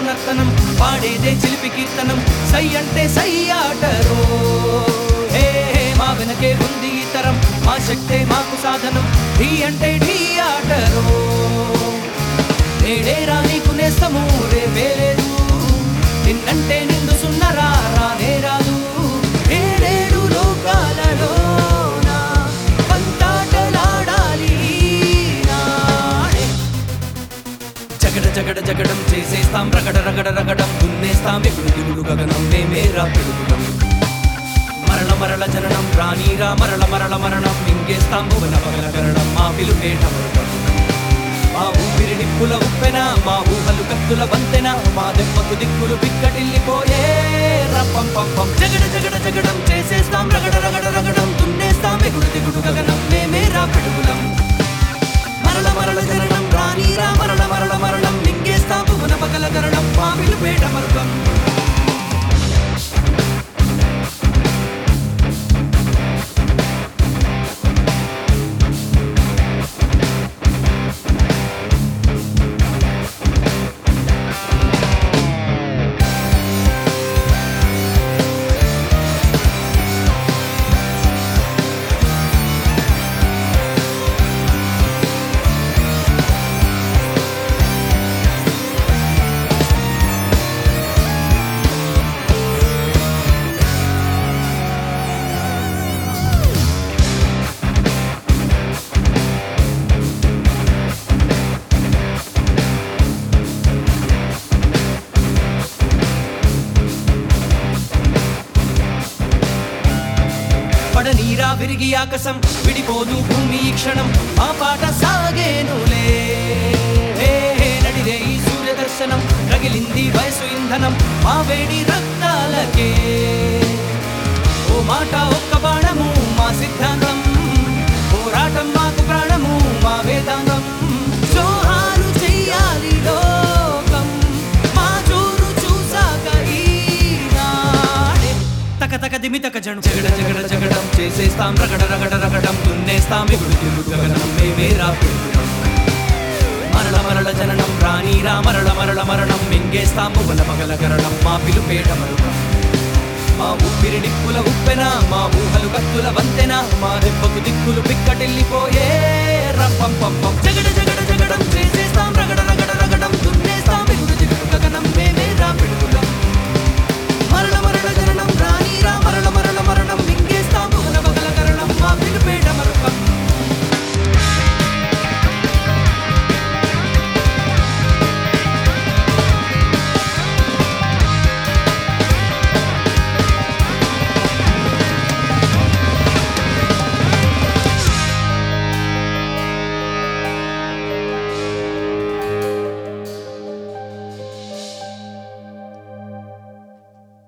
నర్తనం పాడేదే చిలిపి కీర్తనం సై అంటే సై ఆటరో హే హే మా వెనకే ఉంది ఈ తరం మా శక్తే మాకు సాధనం ఢీ అంటే ఢీ ఆటరో నేడేరా నీకు నేస్తము రేపే లేదు నిన్నంటే నిండు సున్నరా రానే రాదు ఏడేడు లోకాలలోన పంతాటలాడాలి ఈనాడే. జగడ జగడ జగడం చేసేస్తాం రగడ రగడ రగడం దున్నేస్తాం ఎగుడు దిగుడు గగనం మేమేరా పెరుగుతాం మరణ మరణ జననం రానీరా మరణ మరణ మరణం మింగేస్తాం భువన పగల కరణం మా పిలుపేట మరుగం మా ఊపిరి నిప్పుల ఉప్పెన మా ఊహలు కత్తుల వంతెన మా దెబ్బకు దిక్కులు పిక్కటిల్లిపోయే రప్పం పంపం జగడ జగడ జగడం చేసేస్తాం రగడ రగడ రగడం దున్నేస్తాం ఎగుడు దిగుడు గగనం మేమేరా పిడుగులం మరల మరల జననం రానీరా మరణ మరణ మరణం మింగేస్తాం భువన పగల కరణం మా పిలుపేట మరుగం పడనీరా విరిగి ఆకాశం విడిపోదు భూమి ఈ క్షణం మా పాట సాగేనులే హే, హే, నడిరే ఈ సూర్య దర్శనం రగిలింది వయసు ఇంధనం మా వేడి రక్తాలకే ఓ మాట ఒక్క బాణము మా సిద్ధాంతం పోరాటం మాకు ప్రాణము మా వేదాంతం జోహారు చెయ్యాలి లోకం మా జోరు చూసాక ఈనాడే తక తక దిమి తక జను జగడ జగడ జగడం చేసేస్తాం రగడ రగడ రగడం దున్నేస్తాం ఎగుడు దిగుడు గగనం మేమేరా పిడుగులం మరల మరల జననం రానీరా మరల మరల మరణం మింగేస్తాం మువ్వల పగల కరణం మా పిలుపేట మరుగం మా ఊపిరి నిప్పుల ఉప్పెన మా ఊహలు కత్తుల వంతెన మా దెబ్బకు దిక్కులు పిక్కటిల్లిపోయే రప్పం పంపం